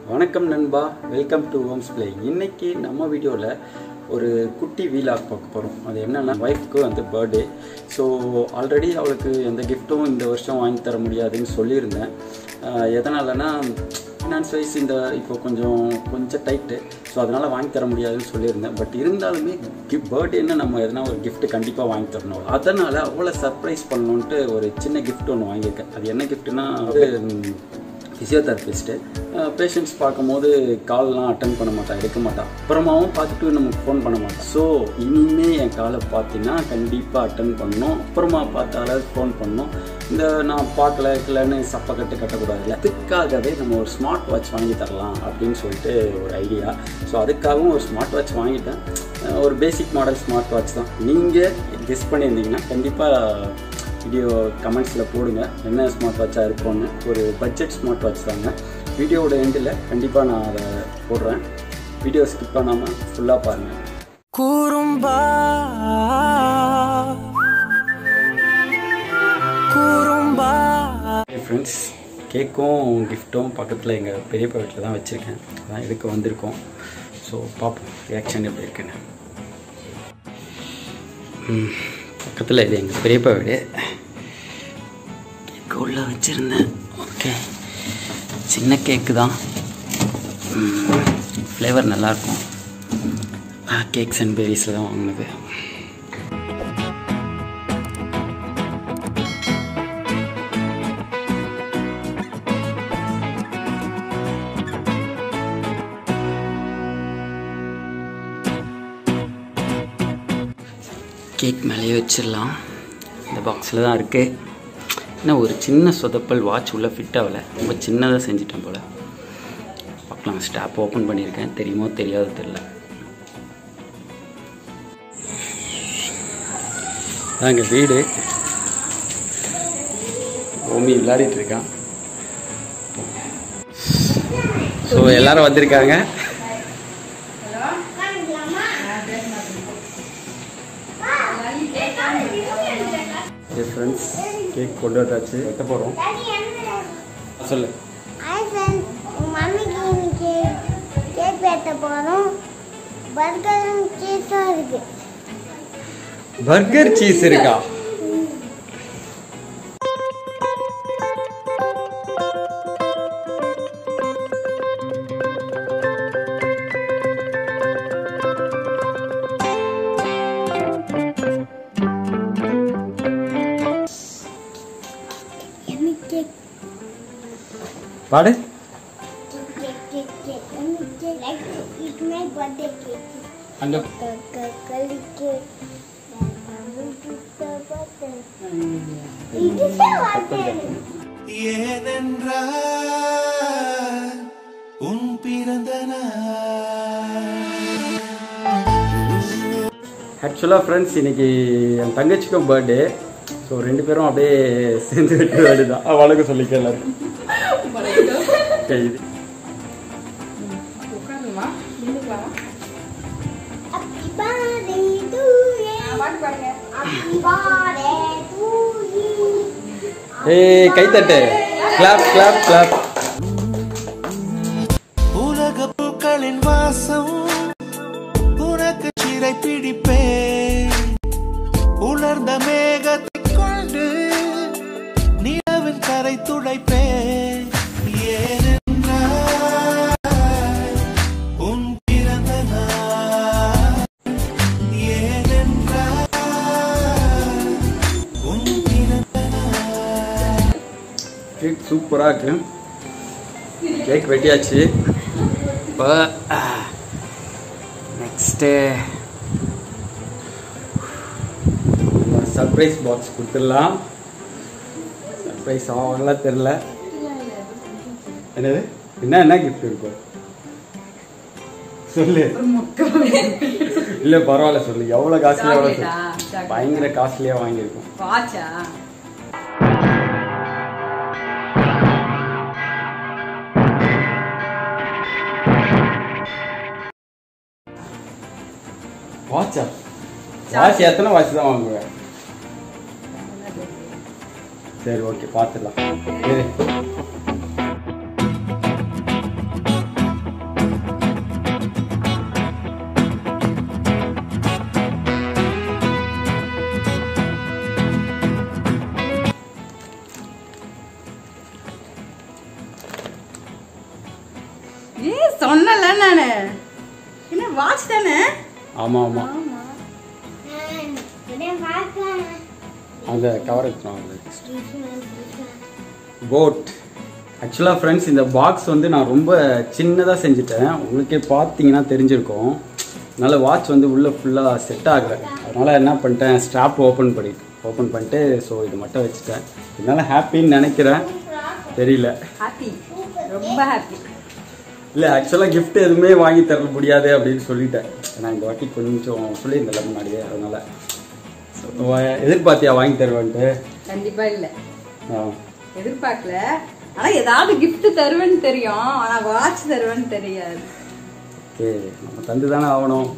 வணக்கம் நண்பா welcome to Holmes play இன்னைக்கு நம்ம வீடியோவில் ஒரு குட்டி வீலாக் பார்க்க போகிறோம் அது என்னென்னா ஒய்ஃப்க்கு வந்து பர்த்டே ஸோ ஆல்ரெடி அவளுக்கு எந்த கிஃப்ட்டும் இந்த வருஷம் வாங்கி தர முடியாதுன்னு சொல்லியிருந்தேன் ஆஹ் எதனாலனா ஃபினான்ஸ் வைஸ் இந்த இப்போ கொஞ்சம் கொஞ்சம் டைட்டு ஸோ அதனால் வாங்கி தர முடியாதுன்னு சொல்லியிருந்தேன் பட் இருந்தாலுமே கிஃப்ட் பர்த்டேன்னு நம்ம எதனா ஒரு gift கண்டிப்பாக வாங்கி தரணும் அதனால் அவளை சர்ப்ரைஸ் பண்ணணுன்ட்டு ஒரு சின்ன gift ஒன்று வாங்கியிருக்கேன் அது என்ன கிஃப்ட்னா ஃபிசியோதெரபிஸ்ட்டு பேஷண்ட்ஸ் பார்க்கும்போது கால்லாம் அட்டன் பண்ண மாட்டான் எடுக்க மாட்டான் அப்புறமாவும் பார்த்துட்டு நமக்கு ஃபோன் பண்ண மாட்டான் ஸோ இனிமே என் காலை பார்த்தீங்கன்னா கண்டிப்பாக அட்டன் பண்ணணும் அப்புறமா பார்த்தாலும் ஃபோன் பண்ணணும் இந்த நான் பார்க்கல இருக்கலன்னு சப்பை கட்டு கட்டக்கூடாதுல்ல அதுக்காகவே நம்ம ஒரு ஸ்மார்ட் வாட்ச் வாங்கி தரலாம் அப்படின்னு சொல்லிட்டு ஒரு ஐடியா ஸோ அதுக்காகவும் ஒரு ஸ்மார்ட் வாட்ச் வாங்கிட்டேன் அஹ் ஒரு பேசிக் மாடல் ஸ்மார்ட் வாட்ச் தான் நீங்கள் கெஸ் பண்ணியிருந்தீங்கன்னா கண்டிப்பாக வீடியோ கமெண்ட்ஸில் போடுங்க என்ன ஸ்மார்ட் வாட்சாக இருக்கும்னு ஒரு பட்ஜெட் ஸ்மார்ட் வாட்ச் தாங்க வீடியோவோட எண்டில் கண்டிப்பாக நான் அதை போடுறேன் வீடியோ ஸ்கிப் பண்ணாமல் ஃபுல்லாக பாருங்கள் குறும்பா குறும்பா ஃப்ரெண்ட்ஸ் கேக்கும் கிஃப்ட்டும் பக்கத்தில் எங்கள் பெரியப்பா வீட்டில் தான் வச்சுருக்கேன் அதான் இதுக்கு வந்திருக்கோம் ஸோ பார்ப்போம் ரியாக்ஷன் எப்படி இருக்குன்னு ம், பக்கத்தில் இது எங்கள் பெரியப்பா வீடு கேக்கு உள்ளே வச்சுருந்தேன் ஓகே சின்ன கேக்கு தான் ஃப்ளேவர் நல்லாயிருக்கும் கேக்ஸ் அண்ட் பெரிஸில் தான் வாங்கினது கேக் மேலேயே வச்சிடலாம் இந்த பாக்ஸில் தான் இருக்குது இன்னும் ஒரு சின்ன சொதப்பல் வாட்ச் உள்ளே ஃபிட் ஆகலை ரொம்ப சின்னதாக செஞ்சிட்டேன் போல் பார்க்கலாம் ஸ்டாப் ஓப்பன் பண்ணியிருக்கேன் தெரியுமோ தெரியாதோ தெரில அதாங்க வீடு ஓமி விளையாடிட்டு இருக்கான் ஸோ எல்லாரும் வந்திருக்காங்க ஃப்ரெண்ட்ஸ் கேக் கொண்டு வந்தாச்சு வெட்ட போகிறோம் சொல்லு ஹாய் ஃப்ரெண்ட்ஸ் உங்கள் மம்மிக்கு இன்னைக்கு கேக் வெட்ட போகிறோம் பர்கரும் சீஸும் இருக்கு பர்கர் சீஸ் இருக்கா எம்மி கேக் பாடு cake cake cake Emmy cake like it my birthday cake அங்கே களி கேக் இது சாப்பிட்டேன் ஏனென்றால் உன் பிறந்த நாள் ஆக்சுவலாக ஃப்ரெண்ட்ஸ் இன்னைக்கு என் தங்கச்சிக்கும் பர்த்டே ஸோ ரெண்டு பேரும் அப்படியே சேர்ந்து வைக்க வேண்டியதான் அவளுக்கு சொல்லிக்க எல்லாரும் Okay, இது Happy birthday to you. Happy birthday to you. ஏய் கைத்தட்டு கிளாப் கிளாப் கிளாப் உலக பூக்களின் வாசம் உனக்கு சிறை பிடிப்பேன் உலர்ந்த மேகத்தை கொண்டு நிலவின் கரை துடைப்பேன் ஏனென்றால் உன் பிறந்த நாள் ஏனென்றால் உன் பிறந்த நாள் கேக் சூப்பராக இருக்கு கேக் வெட்டியாச்சு இப்போ நெக்ஸ்ட்டு சர்ப்ரைஸ் பாக்ஸ் கொடுத்துடலாம் சர்ப்ரைஸ் ஆகலாம் தெரில என்னது என்ன என்ன கிஃப்ட் இருக்கும் சொல்லு இல்ல பரவாயில்ல சொல்லு எவ்வளவு காஸ்ட்லியா எவ்வளவு சொல்லு. Chocolate-ஆ? பயங்கர காஸ்ட்லியா வாங்கியிருக்கோம் வாட்சா வாட்சா வாட்ச் எத்தனை வாட்ச் தான் வாங்குவேன் சரி ஓகே பார்த்துடலாம் சரி ஏ சொன்னல நானு என்ன வாட்ச் தானே ஆமாம் ஆமாம் ஆமா நான் பார்க்கலாம் அந்த கவர் எடுத்துருவாங்க போட் ஆக்சுவலாக ஃப்ரெண்ட்ஸ் இந்த பாக்ஸ் வந்து நான் ரொம்ப சின்னதாக செஞ்சுட்டேன் உங்களுக்கே பார்த்தீங்கன்னா தெரிஞ்சிருக்கும் அதனால் வாட்ச் வந்து உள்ளே ஃபுல்லாக செட் ஆகலை அதனால் என்ன பண்ணிட்டேன் ஸ்ட்ராப் ஓப்பன் பண்ணி ஓப்பன் பண்ணிட்டு ஸோ இது மட்டும் வச்சுட்டேன் இதனால ஹாப்பின்னு நினைக்கிறேன் தெரியல ஹாப்பி ரொம்ப ஹாப்பி இல்லை ஆக்சுவலாக gift எதுவுமே வாங்கி தர முடியாது அப்படின்னு சொல்லிட்டேன் ஏன்னா இந்த வாட்டி கொஞ்சம் சொல்லியிருந்தேன்ல முன்னாடியே அதனால் எதிர்பார்த்தியா வாங்கி தருவேன்ட்டு கண்டிப்பா இல்ல ஆ எதிர்பார்க்கல ஆனா ஏதாவது gift தருவேன்னு தெரியும் ஆனா வாட்ச் தருவேன்னு தெரியாது ஓகே நம்ம தந்து தானே ஆகணும்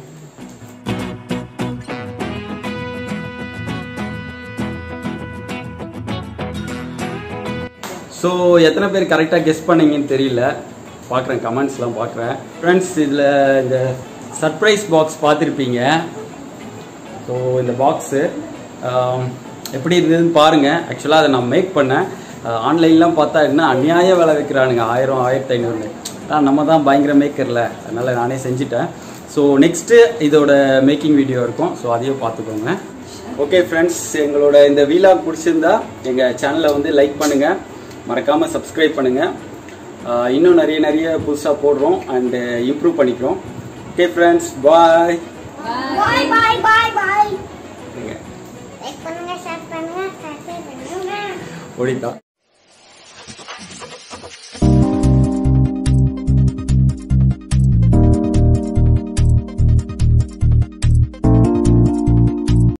ஸோ எத்தனை பேர் கரெக்டாக கெஸ் பண்ணீங்கன்னு தெரியல பார்க்குறேன் கமெண்ட்ஸ்லாம் பார்க்குறேன் ஃப்ரெண்ட்ஸ் இதில் இந்த சர்ப்ரைஸ் பாக்ஸ் பார்த்துருப்பீங்க ஸோ இந்த பாக்ஸு எப்படி இருந்ததுன்னு பாருங்கள் ஆக்சுவலாக அதை நான் மேக் பண்ணேன் ஆன்லைன்லாம் பார்த்தா என்ன அநியாய விலை வைக்கிறானுங்க ஆயிரம் ஆயிரத்தி ஐநூறுன்னு ஆனால் நம்ம தான் பயங்கர மேக்கரில் அதனால் நானே செஞ்சுட்டேன் ஸோ நெக்ஸ்ட்டு இதோட மேக்கிங் வீடியோ இருக்கும் ஸோ அதையும் பார்த்துக்கோங்க ஓகே ஃப்ரெண்ட்ஸ் எங்களோட இந்த வீலாக் பிடிச்சிருந்தா எங்கள் சேனலை வந்து லைக் பண்ணுங்கள் மறக்காமல் சப்ஸ்கிரைப் பண்ணுங்கள் இன்னும் நிறைய நிறைய புதுசாக போடுறோம் அண்டு இம்ப்ரூவ் பண்ணிக்கிறோம் okay friends bye bye bye bye bye like பண்ணுங்க ஷேர் பண்ணுங்க சப்ஸ்கிரைப் பண்ணுங்க ஓடிட்டா